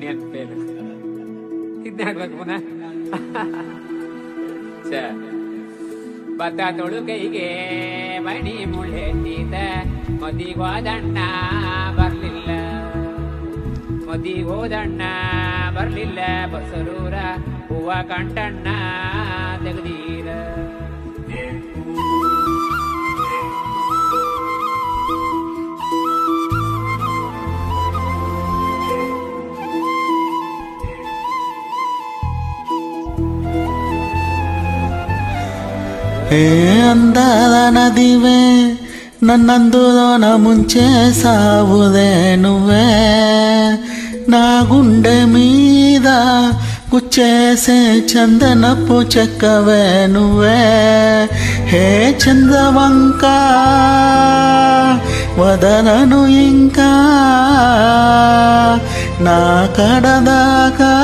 ನೆನಪೇನು ಇದನ್ನ ಹಾಕ್ಬೇಕು ಪುನಃ ಛ. ಭತ್ತ ತೊಳುಕೈಗೆ ಮಣಿ ಮುಳ್ಳೆತ್ತಿದ ಮದಿಗೋದಣ್ಣ ಬರ್ಲಿಲ್ಲ ಮದಿಗೋದಣ್ಣ ಬರ್ಲಿಲ್ಲ ಬಸರೂರ ಹೂವ ಕಂಟಣ್ಣ ತೆಗ್ದೀರ ఏ అందాల నదివే నన్నందులోన ముంచేసావుదే నువ్వే నా గుండె మీద గుచ్చేసే చందనపు చెక్కవే నువ్వే హే చంద్రవంక వదలను ఇంకా నా కడదాకా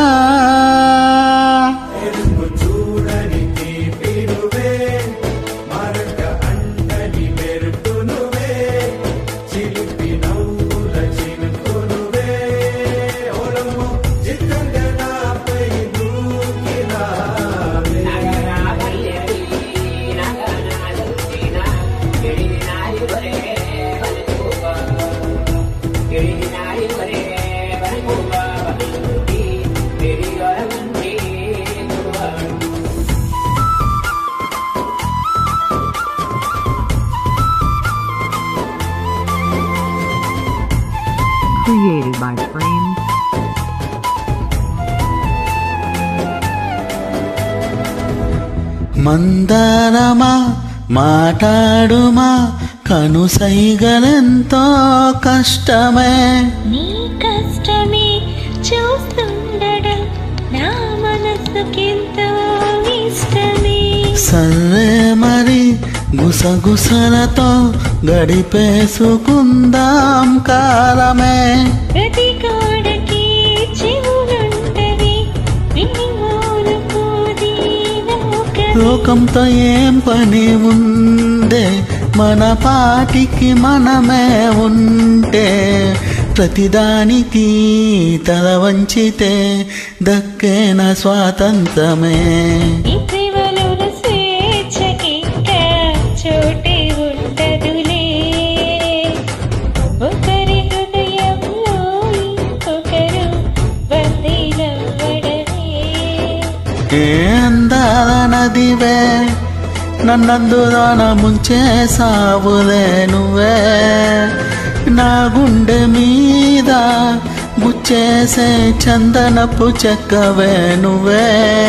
Created by Frames. మందారమా మాటాడుమా కనుసైగలెంతో కష్టమే నీ కష్టమే చూస్తుండడం నా మనసుకెంతో ఇష్టమే సర్రే మరి గుసగుసలతో గడిపేసుకుందాం కాలమే ప్రతి గోడకి చెవులుంటవి విని ఊరుకోది లోకమే. లోకంతో ఏం పని ఉందే మన పాటికి మనమే ఉంటే ప్రతిదానికి తల వంచితే దక్కేన స్వాతంత్రమే ఈ ప్రేమలోన స్వేచ్ఛకింకా చోటే ఉండదులే ఒకరి హృదయంలో ఇంకొకరు బందీలవ్వడమే ఏ అందాల నదివే నన్నందులోన ముంచేసావులే నువ్వే నా గుండె మీద గుచ్చేసే చందనపు చెక్కవే నువ్వే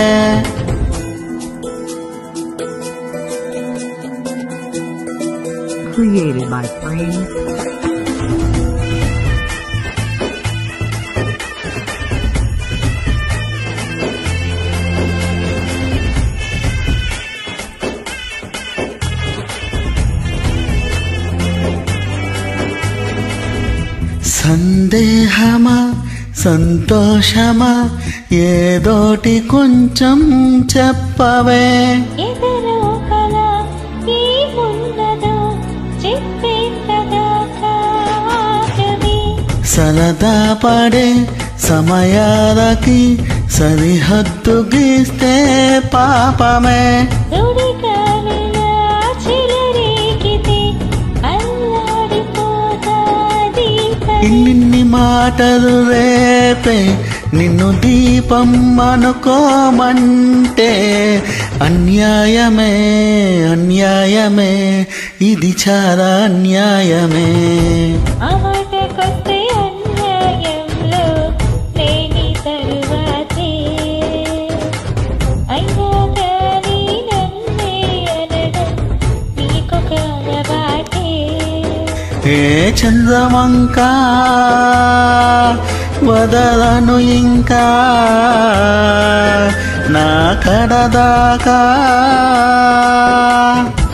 Created by Frames. సందేహమా సంతోషమా ఏదోటి కొంచెం చెప్పవే ఎదలోపల ఏమున్నదో చెప్పేంతదాకా ఆగవే. సరదా పడే సమయాలకి సరిహద్దు గీస్తే పాపమే సుడిగాలిలా చెలరేగితే అల్లాడిపోతా దీపమే. ఇన్నిన్ని మాటలు రేపే నిన్ను దీపం అనుకోమంటే అన్యాయమే అన్యాయమే ఇది చాలా అన్యాయమే ఆ మాటకొస్తే అన్యాయంలో లేని తరువాతే. అయినా కానీ నన్నే అనడం నీకొక అలవాటే. ఏ చంద్రవంక వదలను ఇంకా నా కడదాకా